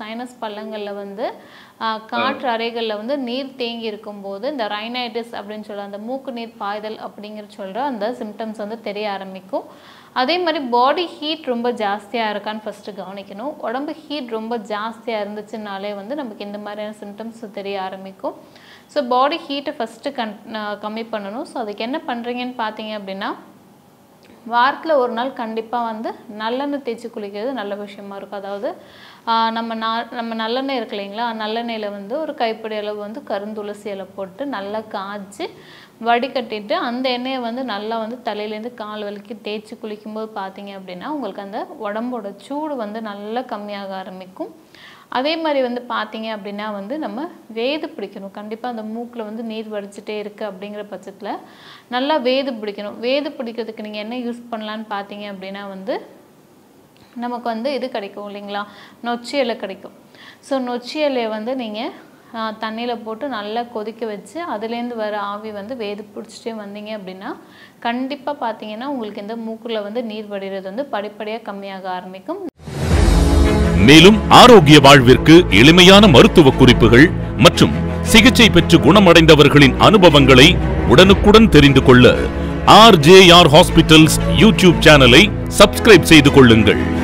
sinus பள்ளங்களில் வந்து ஆஹ், காற்று அறைகளில் வந்து நீர் தேங்கி இருக்கும்போது இந்த ரைனைட்டிஸ் அப்படின்னு சொல்ற அந்த மூக்கு நீர் பாய்தல் அப்படிங்கிற சொல்கிற அந்த சிம்டம்ஸ் வந்து தெரிய ஆரம்பிக்கும் அதே மாதிரி பாடி ஹீட் ரொம்ப ஜாஸ்தியாக இருக்கான்னு ஃபஸ்ட்டு கவனிக்கணும் உடம்பு ஹீட் ரொம்ப ஜாஸ்தியாக இருந்துச்சுனாலே வந்து நமக்கு இந்த மாதிரியான சிம்டம்ஸ் தெரிய ஆரம்பிக்கும் ஸோ பாடி ஹீட்டை ஃபஸ்ட்டு கன் கம்மி பண்ணணும் ஸோ அதுக்கு என்ன பண்ணுறீங்கன்னு பார்த்தீங்க அப்படின்னா வாரத்தில் ஒரு நாள் கண்டிப்பாக வந்து நல்லெண்ணெய் தேய்ச்சி குளிக்கிறது நல்ல விஷயமா இருக்கும் அதாவது ஆஹ் நம்ம நா நம்ம நல்லெண்ணெய் இருக்கு இல்லைங்களா நல்லெண்ணெயில் வந்து ஒரு கைப்பிடி அளவு வந்து கருந்துளசி இலை போட்டு நல்லா காய்ச்சி வடிகட்டிட்டு அந்த எண்ணெயை வந்து நல்லா வந்து தலையிலேருந்து கால் வலிக்கு தேய்ச்சி குளிக்கும்போது பார்த்தீங்க அப்படின்னா உங்களுக்கு அந்த உடம்போட சூடு வந்து நல்லா கம்மியாக ஆரம்பிக்கும் அதே மாதிரி வந்து பார்த்தீங்க அப்படின்னா வந்து நம்ம வேது பிடிக்கணும் கண்டிப்பாக அந்த மூக்கில் வந்து நீர் வடிச்சிட்டே இருக்குது அப்படிங்கிற பட்சத்தில் நல்லா வேது பிடிக்கணும் வேது பிடிக்கிறதுக்கு நீங்கள் என்ன யூஸ் பண்ணலான்னு பார்த்தீங்க அப்படின்னா வந்து நமக்கு வந்து இது கிடைக்கும் இல்லைங்களா நொச்சி இலை கிடைக்கும் ஸோ நொச்சி இலையை வந்து நீங்கள் தண்ணியில் போட்டு நல்லா கொதிக்க வச்சு அதுலேருந்து வர ஆவி வந்து வேது பிடிச்சிட்டே வந்தீங்க அப்படின்னா கண்டிப்பாக பார்த்தீங்கன்னா உங்களுக்கு இந்த மூக்கில் வந்து நீர் வடிகிறது வந்து படிப்படியாக கம்மியாக ஆரம்பிக்கும் மேலும் ஆரோக்கிய வாழ்விற்கு எளிமையான மருத்துவ குறிப்புகள் மற்றும் சிகிச்சை பெற்று குணமடைந்தவர்களின் அனுபவங்களை உடனுக்குடன் தெரிந்து கொள்ள ஆர்ஜேஆர் ஹாஸ்பிட்டல்ஸ் யூடியூப் சேனலை சப்ஸ்கிரைப் செய்து கொள்ளுங்கள்